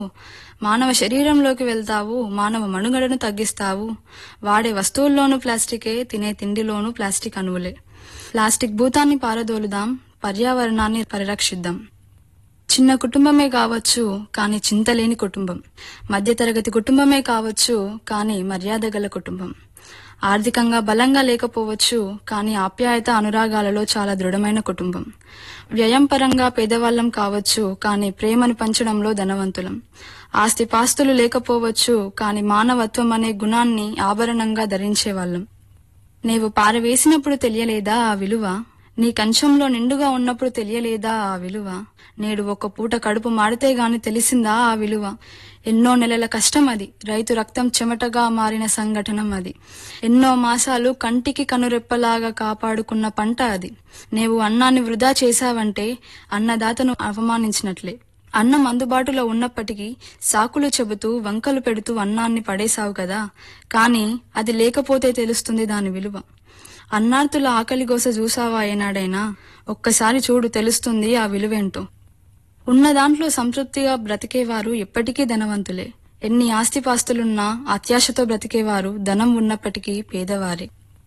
మానవ శరీరంలోకి వెళ్తావు మానవ మనుగడను తగ్గిస్తావు వాడే వస్తువుల్లోనూ ప్లాస్టికే తినే తిండిలోనూ ప్లాస్టిక్ అణువులే ప్లాస్టిక్ భూతాన్ని పారదోలుదాం పర్యావరణాన్ని పరిరక్షిద్దాం చిన్న కుటుంబమే కావచ్చు కానీ చింతలేని కుటుంబం మధ్యతరగతి కుటుంబమే కావచ్చు కానీ మర్యాద గల కుటుంబం ఆర్థికంగా బలంగా లేకపోవచ్చు కానీ ఆప్యాయత అనురాగాలలో చాలా దృఢమైన కుటుంబం వ్యయం పరంగా పేదవాళ్ళం కావచ్చు కానీ ప్రేమను పంచడంలో ధనవంతులం ఆస్తి పాస్తులు లేకపోవచ్చు కానీ మానవత్వం అనే గుణాన్ని ఆభరణంగా ధరించేవాళ్ళం నీవు పారవేసినప్పుడు తెలియలేదా ఆ విలువ నీ కంచంలో నిండుగా ఉన్నప్పుడు తెలియలేదా ఆ విలువ నేడు ఒక పూట కడుపు మాడితే గాని తెలిసిందా ఆ విలువ ఎన్నో నెలల కష్టం అది రైతు రక్తం చెమటగా మారిన సంఘటనం అది ఎన్నో మాసాలు కంటికి కనురెప్పలాగా కాపాడుకున్న పంట అది నీవు అన్నాన్ని వృధా చేశావంటే అన్నదాతను అవమానించినట్లే అన్నం అందుబాటులో ఉన్నప్పటికీ సాకులు చెబుతూ వంకలు పెడుతూ అన్నాన్ని పడేశావు కదా కానీ అది లేకపోతే తెలుస్తుంది దాని విలువ అన్నార్తుల ఆకలిగోస చూసావా ఏనాడైనా ఒక్కసారి చూడు తెలుస్తుంది ఆ విలువేంటో ఉన్న దాంట్లో సంతృప్తిగా బ్రతికేవారు ఎప్పటికీ ధనవంతులే ఎన్ని ఆస్తిపాస్తులున్నా అత్యాశతో బ్రతికేవారు ధనం ఉన్నప్పటికీ పేదవారే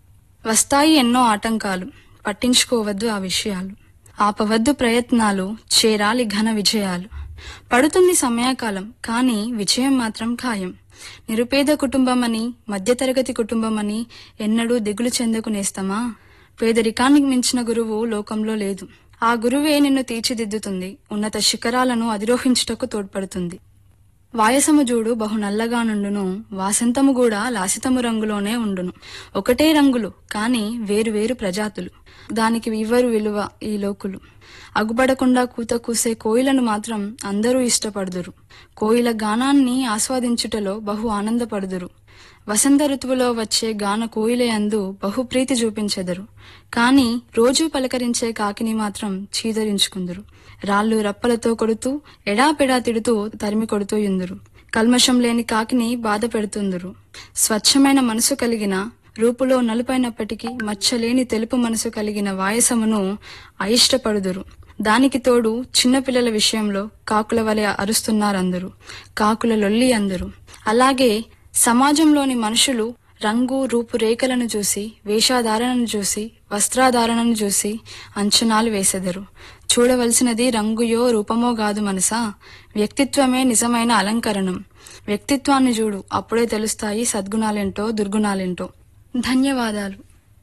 వస్తాయి ఎన్నో ఆటంకాలు పట్టించుకోవద్దు ఆ విషయాలు ఆపవద్దు ప్రయత్నాలు చేరాలి ఘన విజయాలు పడుతుంది సమయకాలం కానీ విజయం మాత్రం ఖాయం నిరుపేద కుటుంబమని మధ్యతరగతి కుటుంబమని ఎన్నడూ దిగులు చెందకు నేస్తమా పేదరికానికి మించిన గురువు లోకంలో లేదు ఆ గురువే నిన్ను తీర్చిదిద్దుతుంది ఉన్నత శిఖరాలను అధిరోహించుటకు తోడ్పడుతుంది వాయసము జూడు బహు నల్లగా నుండును వాసంతము కూడా లాసితము రంగులోనే ఉండును ఒకటే రంగులు కాని వేరు వేరు ప్రజాతులు దానికి ఇవ్వరు విలువ ఈ లోకులు అగుపడకుండా కూత కూసే కోయిలను మాత్రం అందరూ ఇష్టపడుదురు కోయిల గానాన్ని ఆస్వాదించుటలో బహు ఆనందపడుదురు వసంత ఋతువులో వచ్చే గాన కోయిలయందు బహుప్రీతి చూపించెదరు కాని రోజూ పలకరించే కాకిని మాత్రం చీదరించుకుందురు రాళ్ళు రప్పలతో కొడుతూ ఎడాపెడా తిడుతూ తరిమి కొడుతూ యుందురు కల్మషం లేని కాకిని బాధ పెడుతుందురు స్వచ్ఛమైన మనసు కలిగిన రూపులో నలుపైనప్పటికీ మచ్చలేని తెలుపు మనసు కలిగిన వాయసమును అయిష్టపడుదురు దానికి తోడు చిన్నపిల్లల విషయంలో కాకుల వలె అరుస్తున్నారందరూ కాకుల లొల్లి అందరు అలాగే సమాజంలోని మనుషులు రంగు రూపురేఖలను చూసి వేషాధారణను చూసి వస్త్రాధారణను చూసి అంచనాలు వేసెదరు చూడవలసినది రంగుయో రూపమో కాదు మనసా వ్యక్తిత్వమే నిజమైన అలంకరణం వ్యక్తిత్వాన్ని చూడు అప్పుడే తెలుస్తాయి సద్గుణాలేంటో దుర్గుణాలేంటో ధన్యవాదాలు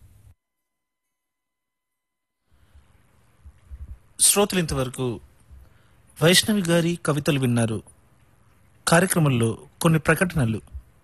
శ్రోతలు ఇంతవరకు వైష్ణవి గారి కవితలు విన్నారు కార్యక్రమంలో కొన్ని ప్రకటనలు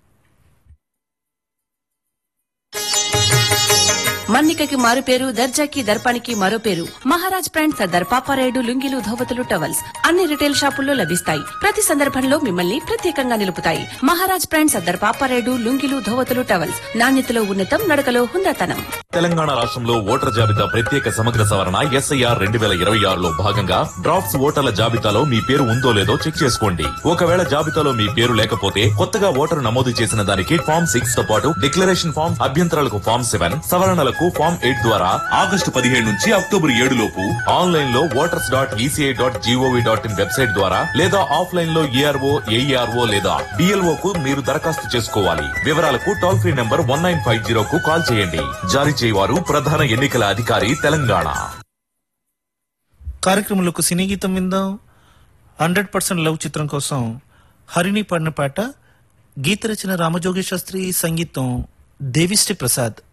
మన్నికకి మారు పేరు దర్జాకి దర్పానికి మరో పేరు మహారాజ్ బ్రాండ్ సర్దార్ పాపారాయుడు లుంగిలు ధోవతులు టవల్స్ అన్ని రిటైల్ షాపుల్లో లభిస్తాయి ప్రతి సందర్భంలో మిమ్మల్ని ప్రత్యేకంగా నిలుపుతాయి మహారాజ్ బ్రాండ్ సర్దార్ పాపారాయుడు లుంగిలు ధోవతులు టవల్స్ నాణ్యతలో ఉన్నతం నడకలో హుందాతనం తెలంగాణ రాష్ట్రంలో ఓటర్ జాబితా ప్రత్యేక సమగ్ర సవరణ ఎస్ఐఆర్ రెండు వేల ఇరవై ఆరులో భాగంగా డ్రాఫ్ట్స్ ఓటర్ల జాబితాలో మీ పేరు ఉందో లేదో చెక్ చేసుకోండి ఒకవేళ జాబితాలో మీ పేరు లేకపోతే కొత్తగా ఓటరు నమోదు చేసిన దానికి ఫామ్ సిక్స్ తో పాటు డిక్లరేషన్ ఫామ్ అభ్యంతరాలకు ఫామ్ సెవెన్ సవరణలకు ఫామ్ ఎయిట్ ద్వారా ఆగస్టు పదిహేడు నుంచి అక్టోబర్ ఏడు లోపు ఆన్లైన్ లో voters dot ECI dot G O V dot in website ద్వారా లేదా ఆఫ్లైన్ లో ఏఆర్ఓ ఏఈఆర్ఓ లేదా డిఎల్ఓ కు మీరు దరఖాస్తు చేసుకోవాలి వివరాలకు toll free number one nine five zero కు కాల్ చేయండి జారీ చేయవారు ప్రధాన ఎన్నికల అధికారి తెలంగాణ కార్యక్రమంలో సినీ గీతం విందాం హండ్రెడ్ పర్సెంట్ లవ్ చిత్రం కోసం హరిణి పాడిన పాట గీత రచన రామజోగి శాస్త్రి సంగీతం దేవిశ్రీ ప్రసాద్